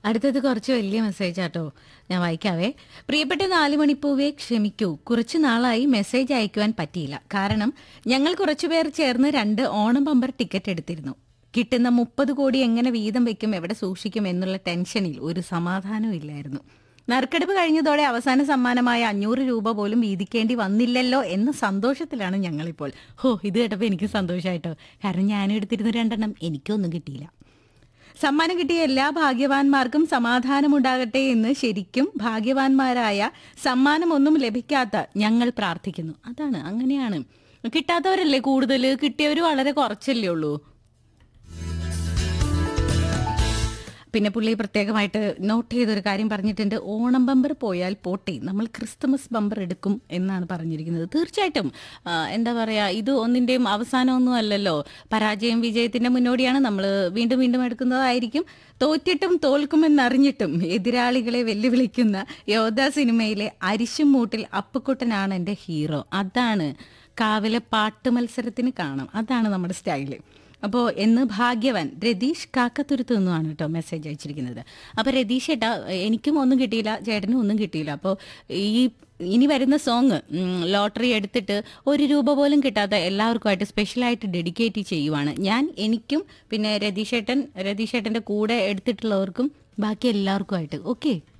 അടുത്തത് കുറച്ച് വലിയ മെസ്സേജ് ആട്ടോ ഞാൻ വായിക്കാവേ പ്രിയപ്പെട്ട നാല് മണിപ്പൂവെ ക്ഷമിക്കൂ കുറച്ചു നാളായി മെസ്സേജ് അയക്കുവാൻ പറ്റിയില്ല കാരണം ഞങ്ങൾ കുറച്ചുപേർ ചേർന്ന് രണ്ട് ഓണം ബമ്പർ ടിക്കറ്റ് എടുത്തിരുന്നു കിട്ടുന്ന മുപ്പത് കോടി എങ്ങനെ വീതം വെക്കും എവിടെ സൂക്ഷിക്കും എന്നുള്ള ടെൻഷനിൽ ഒരു സമാധാനവും ഇല്ലായിരുന്നു നറുക്കെടുപ്പ് കഴിഞ്ഞതോടെ അവസാന സമ്മാനമായ അഞ്ഞൂറ് രൂപ പോലും വീതിക്കേണ്ടി വന്നില്ലല്ലോ എന്ന സന്തോഷത്തിലാണ് ഞങ്ങളിപ്പോൾ ഹോ ഇത് കേട്ടപ്പോൾ എനിക്ക് സന്തോഷമായിട്ടോ കാരണം ഞാൻ എടുത്തിരുന്ന രണ്ടെണ്ണം എനിക്കൊന്നും കിട്ടിയില്ല സമ്മാനം കിട്ടിയ എല്ലാ ഭാഗ്യവാന്മാർക്കും സമാധാനമുണ്ടാകട്ടെ എന്ന് ശരിക്കും ഭാഗ്യവാന്മാരായ സമ്മാനമൊന്നും ലഭിക്കാത്ത ഞങ്ങൾ പ്രാർത്ഥിക്കുന്നു അതാണ് അങ്ങനെയാണ് കിട്ടാത്തവരല്ലേ കൂടുതൽ കിട്ടിയവർ വളരെ കുറച്ചല്ലേ ഉള്ളൂ പിന്നെ പുള്ളി പ്രത്യേകമായിട്ട് നോട്ട് ചെയ്തൊരു കാര്യം പറഞ്ഞിട്ടുണ്ട് ഓണം ബമ്പർ പോയാൽ പോട്ടെ നമ്മൾ ക്രിസ്തുമസ് ബമ്പർ എടുക്കും എന്നാണ് പറഞ്ഞിരിക്കുന്നത് തീർച്ചയായിട്ടും ആ, എന്താ പറയാ ഇത് ഒന്നിന്റെയും അവസാനമൊന്നും അല്ലല്ലോ പരാജയം വിജയത്തിന്റെ മുന്നോടിയാണ് നമ്മൾ വീണ്ടും വീണ്ടും എടുക്കുന്നതായിരിക്കും തോറ്റിട്ടും തോൽക്കുമെന്നറിഞ്ഞിട്ടും എതിരാളികളെ വെല്ലുവിളിക്കുന്ന യോധ സിനിമയിലെ അരിശും മൂട്ടിൽ അപ്പുക്കുട്ടനാണ് എൻ്റെ ഹീറോ അതാണ് കാവിലെ പാട്ട് മത്സരത്തിന് കാണാം അതാണ് നമ്മുടെ സ്റ്റൈല് അപ്പോൾ എന്ന് ഭാഗ്യവാൻ രതീഷ് കാക്കത്തുരുത്ത് നിന്നുമാണ് കേട്ടോ മെസ്സേജ് അയച്ചിരിക്കുന്നത് അപ്പോൾ രതീഷ് ഏട്ടാ എനിക്കും ഒന്നും കിട്ടിയില്ല ചേട്ടനും ഒന്നും കിട്ടിയില്ല അപ്പോൾ ഈ ഇനി വരുന്ന സോങ് ലോട്ടറി എടുത്തിട്ട് ഒരു രൂപ പോലും കിട്ടാത്ത എല്ലാവർക്കുമായിട്ട് സ്പെഷ്യലായിട്ട് ഡെഡിക്കേറ്റ് ചെയ്യുവാണ് ഞാൻ എനിക്കും പിന്നെ രതീഷേട്ടൻ രതീഷേട്ടൻ്റെ കൂടെ എടുത്തിട്ടുള്ളവർക്കും ബാക്കി എല്ലാവർക്കുമായിട്ട് ഓക്കെ